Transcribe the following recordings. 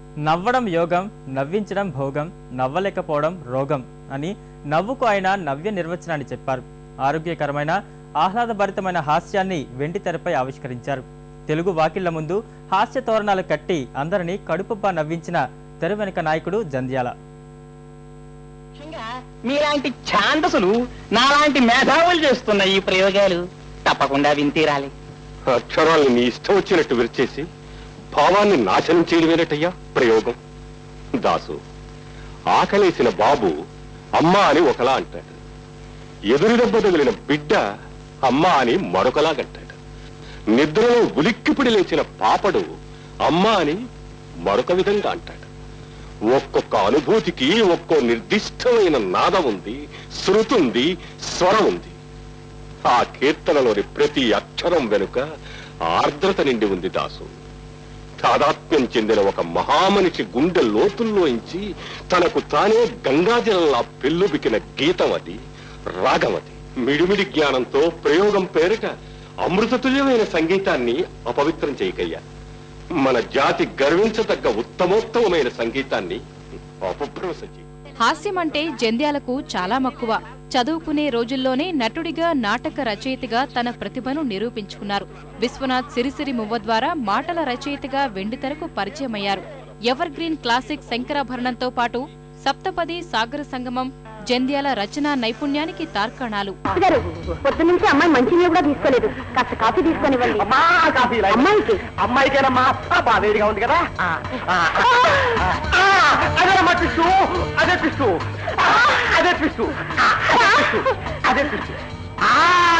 నవ్వడం యోగం నవ్వించడం భోగం నవ్వలేకపోవడం రోగం అని నవ్వుకు ఆయన నవ్య నిర్వచనాన్ని చెప్పారు ఆరోగ్యకరమైన ఆహ్లాదభరితమైన హాస్యాన్ని వెండి తెరపై ఆవిష్కరించారు తెలుగు వాకిళ్ల ముందు హాస్య తోరణాలు కట్టి అందరినీ కడుపుబ్బా నవ్వించిన తెర వెనుక నాయకుడు జంధ్యాల ముఖ్యంగా మీలాంటి ఛాందసులు నాలాంటి మేధావులు చేస్తున్న ఈ ప్రయోగాలు తప్పకుండా వింతీరాలి అక్షరాల్ని నీ ఇష్టం వచ్చినట్టు విరిచేసి భావాన్ని నాశనం చేయడమేనటయ్యా ప్రయోగం దాసు ఆకలేసిన బాబు అమ్మా అని ఒకలా అంటాడు ఎదురు దెబ్బ తగిలిన బిడ్డ అమ్మా అని మరొకలాగంటాడు నిద్రలో ఉలిక్కిపిడి లేచిన పాపడు అమ్మా అని మరొక విధంగా అంటాడు ఒక్కొక్క అనుభూతికి ఒక్కో నిర్దిష్టమైన నాదం ఉంది శృతుంది స్వరం ఉంది ఆ కీర్తనలోని ప్రతి అక్షరం వెనుక ఆర్ద్రత నిండి ఉంది దాసు తాదాత్మ్యం చెందిన ఒక మహామనిషి గుండె లోతుల్లోంచి తనకు తానే గంగాజలంలా పెళ్ళుబికిన గీతం అది రాగం అది మిడిమిడి జ్ఞానంతో ప్రయోగం పేరిట అమృతతుల్యమైన సంగీతాన్ని అపవిత్రం చేయకయ్యా మన జాతి గర్వించదగ్గ ఉత్తమోత్తమైన సంగీతాన్ని అపభ్రంశం చేయి హాస్యం అంటే జంధ్యాలకు చాలా మక్కువ చదువుకునే రోజుల్లోనే నటుడిగా నాటక రచయితగా తన ప్రతిభను నిరూపించుకున్నారు విశ్వనాథ్ సిరిసిరి మువ్వ ద్వారా మాటల రచయితగా వెండితెరకు పరిచయమయ్యారు ఎవర్ గ్రీన్ క్లాసిక్ శంకరాభరణంతో పాటు సప్తపది సాగర సంగమం జంధ్యాల రచనా నైపుణ్యానికి తార్కాణాలు గారు పొద్దు నుంచి అమ్మాయి మంచినీళ్ళు కూడా తీసుకోలేదు కాస్త కాఫీ తీసుకొనివ్వండి అమ్మా కాఫీ ఇలా. అమ్మాయికి అమ్మాయికేనమ్మా అబ్బా వేడిగా ఉంది కదా ఆ, ఆ, ఆ, అదేనమ్మా పిస్టు అదే పిస్టు ఆ, అదే పిస్టు ఆ, అదే పిస్టు అదే పిస్టు ఆ,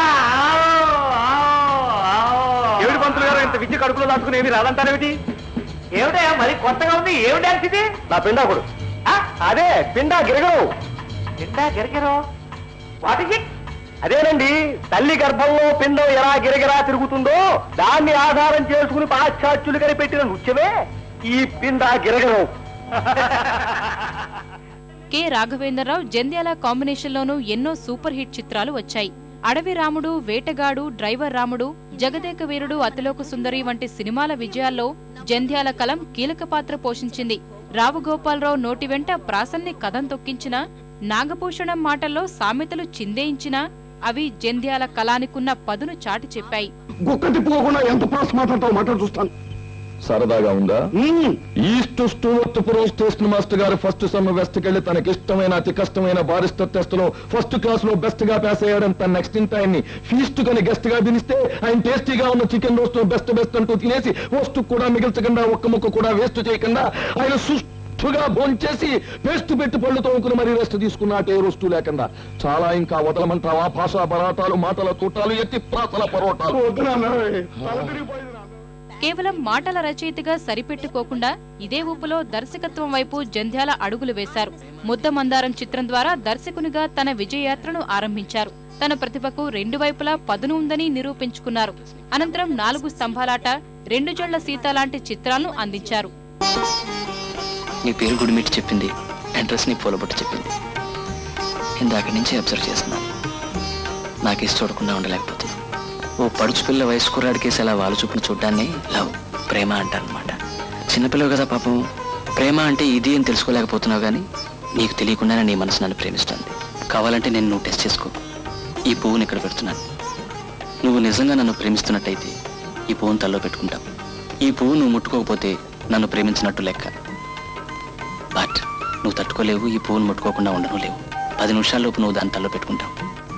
ఆ, ఆ, ఆ. ఏమిటి పంతులు గారు ఇంత విద్య కడుపులో దాచుకుని ఏమి రాదంటారేమిటి ఏమిటయ్యా మరి కొత్తగా ఉంది ఏమి డాన్స్ ఇది నా పిండాకుడు ఆ, అదే పిండా గిరగరు పిండా గిరగరు వాట్ ఇస్ ఇట్ అదేనండి తల్లి గర్భంలో పిండం ఎలా గిరగిరా తిరుగుతుందో దాన్ని ఆధారం చేసుకుని పాశ్చాత్యులు కనిపెట్టిన నృత్యమే ఈ పిండా గిరగరం కె రాఘవేంద్రరావు జంధ్యాల కాంబినేషన్లోనూ ఎన్నో సూపర్ హిట్ చిత్రాలు వచ్చాయి అడవి రాముడు వేటగాడు డ్రైవర్ రాముడు జగదేక వీరుడు అతిలోక సుందరి వంటి సినిమాల విజయాల్లో జంధ్యాల కలం కీలక పాత్ర పోషించింది రావు గోపాలరావు నోటి వెంట ప్రాసల్ని కథం తొక్కించినా నాగభూషణం మాటల్లో సామెతలు చిందేయించినా అవి జంధ్యాల కళానికున్న పదును చాటి చెప్పాయి గుక్క తిప్పుకోకుండా ఎంత ప్రాస్ మాట్లాడతావు మాట్లాడు చూస్తాను సరదాగా ఉందా మ్మ్. East Stuartpuram station master గారు ఫస్ట్ సమ్ వెస్ట్ కెళ్లి తనకి ఇష్టమైన అతి కష్టమైన బారిస్టర్ టెస్ట్ లో ఫస్ట్ క్లాస్ లో బెస్ట్ గా పాస్ అయ్యాడని తన నెక్స్ట్ ఇంత ఆయన్ని ఫీస్ట్ కని గెస్ట్ గా పిలిస్తే ఆయన టేస్టీగా ఉన్న చికెన్ రోస్ట్ బెస్ట్ బెస్ట్ అంటూ తినేసి వస్తు కూడా మిగిల్చకుండా ఒక్క ముక్క కూడా వేస్ట్ చేయకుండా ఆయన సుష్టుగా భోంచేసి పేస్ట్ పెట్టి పళ్ళు తోముకుని మరీ రెస్ట్ తీసుకున్న ఏ రోస్టు లేకుండా చాలా ఇంకా వదలమంటావా భాషా పరాటాలు మాటల తూటాలు ఎత్తి ప్రాసల పరోటాలు వద్దు నాన్న. తల తిరిగిపోయింది నాన్న. కేవలం మాటల రచయితగా సరిపెట్టుకోకుండా ఇదే ఊపులో దర్శకత్వం వైపు జంధ్యాల అడుగులు వేశారు ముద్ద మందారం చిత్రం ద్వారా దర్శకునిగా తన విజయయాత్రను ఆరంభించారు తన ప్రతిభకు రెండు వైపులా పదును ఉందని నిరూపించుకున్నారు అనంతరం నాలుగు స్తంభాలాట రెండు జళ్ల సీత లాంటి చిత్రాలను అందించారు నీ పేరు గుడిమిట్టి చెప్పింది అడ్రస్ నీ పూలబొట్టు చెప్పింది ఇందాక నుంచి అబ్జర్వ్ చేస్తున్నాను నాకేసి చూడకుండా ఉండలేకపోతున్నాను ఓ పడుచు పిల్ల వయసు కుర్రాడికేసి అలా వాళ్ళ చూపును చూడ్డాన్ని లవ్ ప్రేమ అంటారనమాట చిన్నపిల్లవు కదా పాపం ప్రేమ అంటే ఇది అని తెలుసుకోలేకపోతున్నావు కానీ నీకు తెలియకుండానే నీ మనసు నన్ను ప్రేమిస్తుంది కావాలంటే నేను నువ్వు టెస్ట్ చేసుకో ఈ పువ్వుని ఇక్కడ పెడుతున్నాను నువ్వు నిజంగా నన్ను ప్రేమిస్తున్నట్టయితే ఈ పువ్వును తల్లో పెట్టుకుంటావు ఈ పువ్వు నువ్వు ముట్టుకోకపోతే నన్ను ప్రేమించినట్టు లెక్క బట్ నువ్వు తట్టుకోలేవు ఈ పువ్వును ముట్టుకోకుండా ఉండను లేవు పది నిమిషాల్లోపు నువ్వు దాని తల్లో పెట్టుకుంటావు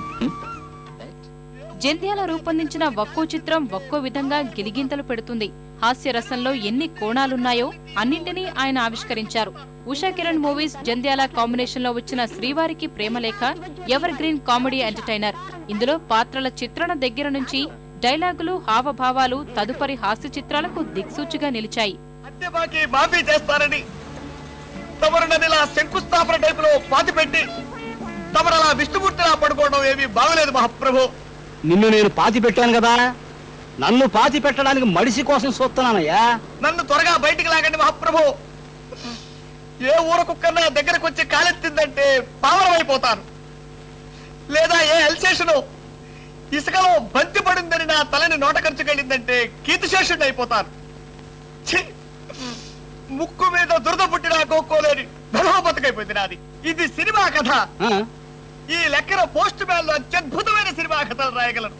జంధ్యాల రూపొందించిన ఒక్కో చిత్రం ఒక్కో విధంగా గిలిగింతలు పెడుతుంది హాస్య రసంలో ఎన్ని కోణాలున్నాయో అన్నింటినీ ఆయన ఆవిష్కరించారు ఉషా కిరణ్ మూవీస్ జంధ్యాల కాంబినేషన్ లో వచ్చిన Srivariki Premalekha evergreen comedy entertainer ఇందులో పాత్రల చిత్రణ దగ్గర నుంచి డైలాగులు హావభావాలు తదుపరి హాస్య చిత్రాలకు దిక్సూచిగా నిలిచాయి అద్దె బాకీ మాఫీ చేస్తారని తమరు నన్ను ఇలా శంకుస్థాపన టైపులో పాతి పెట్టి తమరు అలా విష్ణుమూర్తిలా పడుకోవడం ఏమీ బాగలేదు మహాప్రభు నిన్ను నేను పాతి పెట్టాను కదా నన్ను పాతి పెట్టడానికి మడిసి కోసం చూస్తున్నానయ్యా నన్ను త్వరగా బయటికి లాగండి మహాప్రభు ఏ ఊర కుక్కన్నా దగ్గరకు వచ్చి కాలెత్తిందంటే పావరమైపోతాను లేదా ఏ ఎల్సేషను ఇసుకలో బంతి పడిందని నా తలని నోట ఖర్చుకెళ్ళిందంటే కీర్తిశేషుడిని అయిపోతాను ఛీ! ముక్కు మీద దుర్ పెదినాది ఇది సినిమా కథ ఈ లెక్కన పోస్ట్ మ్యాన్ లో అత్యద్భుతమైన సినిమా కథలు రాయగలరు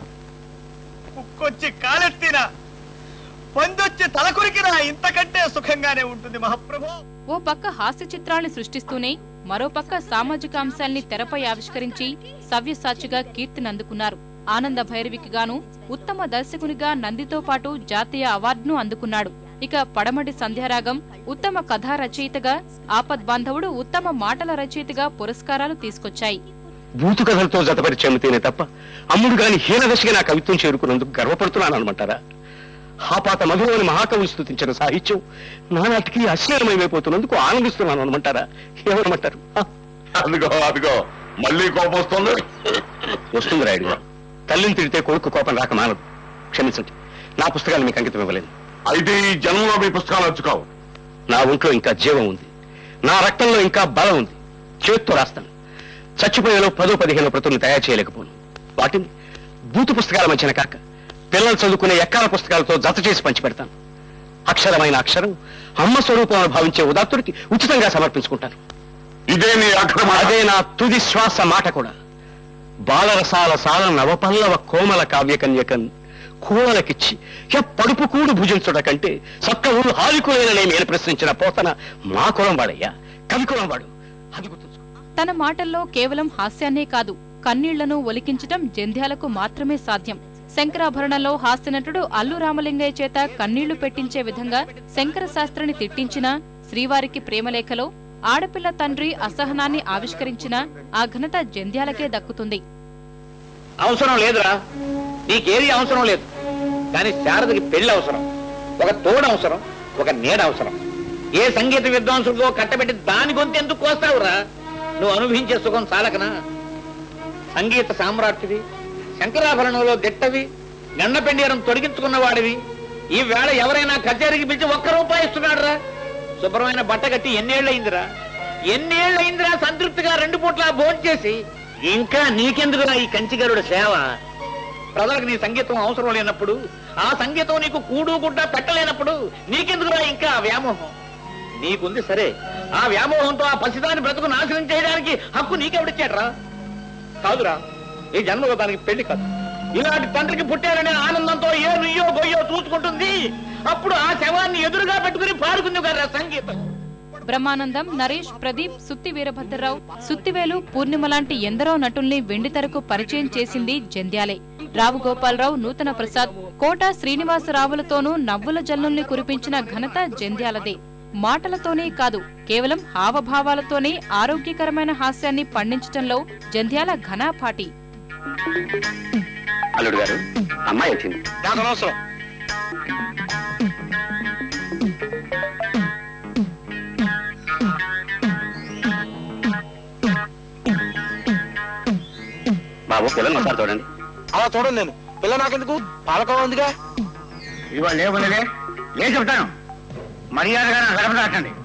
కుక్కొచ్చి కాలెత్తినా పందొచ్చి తలకొరికినా ఇంతకంటే సుఖంగానే ఉంటుంది మహాప్రభు ఓ పక్క హాస్య చిత్రాల్ని సృష్టిస్తూనే మరో పక్క సామాజిక అంశాల్ని తెరపై ఆవిష్కరించి సవ్యసాచిగా కీర్తినందుకున్నారు ఆనంద భైరవికి గాను ఉత్తమ దర్శకునిగా నందితో పాటు జాతీయ అవార్డును అందుకున్నాడు ఇక పడమటి సంధ్యారాగం ఉత్తమ కథా రచయితగా ఆపద్ బాంధవుడు ఉత్తమ మాటల రచయితగా పురస్కారాలు తీసుకొచ్చాయి బూతు కథలతో జతపరిచేమితేనే తప్ప అమ్ముడు గాని హీన దశగా నా కవిత్వం చేరుకున్నందుకు గర్వపడుతున్నాను అనమంటారా హాపాత మధురమని మహాకవులు స్థుతించిన సాహిత్యం నానాటికి అశ్లీలమైపోతున్నందుకు ఆనందిస్తున్నాను అనమంటారా ఏమనమంటారు అదిగో అదిగో మళ్ళీ కోపం వస్తుంది వస్తుంది రాయుడు గారు తల్లిని తిడితే కొడుకు కోపం రాక మానదు క్షమించండి నా పుస్తకాలు మీకు అంకితం ఇవ్వలేదు అయితే ఈ జన్మలో మీ పుస్తకాలు వచ్చుకోవు నా ఒంట్లో ఇంకా జీవం ఉంది నా రక్తంలో ఇంకా బలం ఉంది చేత్తో రాస్తాను చచ్చిపోయేలో పదో పదిహేను ప్రతుల్ని తయారు చేయలేకపోను వాటిని బూతు పుస్తకాల మధ్యన కాక పిల్లలు చదువుకునే ఎక్కాల పుస్తకాలతో జత చేసి పంచిపెడతాను అక్షరమైన అక్షరం అమ్మ స్వరూపం భావించే ఉదాత్తుడికి ఉచితంగా సమర్పించుకుంటాను ఇదే నీ అక్రమ అదే నా తుది శ్వాస మాట కూడా బాలరసాల సాల నవపల్లవ కోమల కావ్యకన్యకన్ కూడలకిచ్చి పడుపు కూడు భుజించుట కంటే సక్క ఊరు హాలికులైన నేను ప్రశ్నించిన పోతన మా కులం వాడయ్యా కవి కులం వాడు అది గుర్తుంచుకో తన మాటల్లో కేవలం హాస్యాన్నే కాదు కన్నీళ్లను ఒలికించటం జంధ్యాలకు మాత్రమే సాధ్యం శంకరాభరణంలో హాస్యనటుడు అల్లు రామలింగయ్య చేత కన్నీళ్లు పెట్టించే విధంగా శంకర శాస్త్రిని తిట్టించిన శ్రీవారికి ప్రేమలేఖలో ఆడపిల్ల తండ్రి అసహనాన్ని ఆవిష్కరించిన ఆ ఘనత జంధ్యాలకే దక్కుతుంది అవసరం లేదురా నీకేది అవసరం లేదు కానీ శారదకి పెళ్లి అవసరం ఒక తోడు అవసరం ఒక నీడ అవసరం ఏ సంగీత విద్వాంసుడికో కట్టబెట్టి దాని గొంతు ఎందుకు కోస్తావురా నువ్వు అనుభవించే సుఖం చాలకనా సంగీత సామ్రాట్టివి శంకరాభరణంలో దిట్టవి గండ పెండీరం తొడిగించుకున్న వాడివి ఈ వేళ ఎవరైనా కచేరీకి పిలిచి ఒక్క రూపాయి ఇస్తున్నాడు రా శుభ్రమైన బట్ట కట్టి ఎన్నేళ్ళయిందిరా ఎన్నేళ్ళయిందిరా సంతృప్తిగా రెండు పూట్ల భోంచేసి ఇంకా నీకెందుకురా ఈ కంచిగరుడు సేవ ప్రజలకు నీ సంగీతం అవసరం లేనప్పుడు ఆ సంగీతం నీకు కూడు గుడ్డ పెట్టలేనప్పుడు నీకెందుకురా ఇంకా ఆ వ్యామోహం నీకుంది సరే ఆ వ్యామోహంతో ఆ పసిదాని బ్రతుకు నాశనం చేయడానికి హక్కు నీకెవడిచ్చాడ్రా కాదురా ఈ జన్మలో దానికి పెళ్లి కాదు ఇలాంటి తండ్రికి పుట్టారనే ఆనందంతో ఏ నుయ్యో గొయ్యో చూసుకుంటుంది అప్పుడు ఆ శవాన్ని ఎదురుగా పెట్టుకుని పాడుకుంది కదా సంగీతం బ్రహ్మానందం నరేష్ ప్రదీప్ సుత్తి వీరభద్రరావు సుత్తివేలు పూర్ణిమ లాంటి ఎందరో నటుల్ని వెండితెరకు పరిచయం చేసింది జంధ్యాలే రావు గోపాలరావు నూతన ప్రసాద్ కోట శ్రీనివాసరావులతోనూ నవ్వుల జల్లుల్ని కురిపించిన ఘనత జంధ్యాలదే మాటలతోనే కాదు కేవలం హావభావాలతోనే ఆరోగ్యకరమైన హాస్యాన్ని పండించటంలో జంధ్యాల ఘనాపాటి అల్లుడు గారు అమ్మాయి వచ్చింది నాకు అనవసరం బాబు పిల్లలు ఒకసారి చూడండి అలా చూడండి నేను పిల్ల నాకెందుకు పాలకోవ ఉందిగా ఇవాళ లేవులే లే చెప్తాను మర్యాదగా నా గడప దాటండి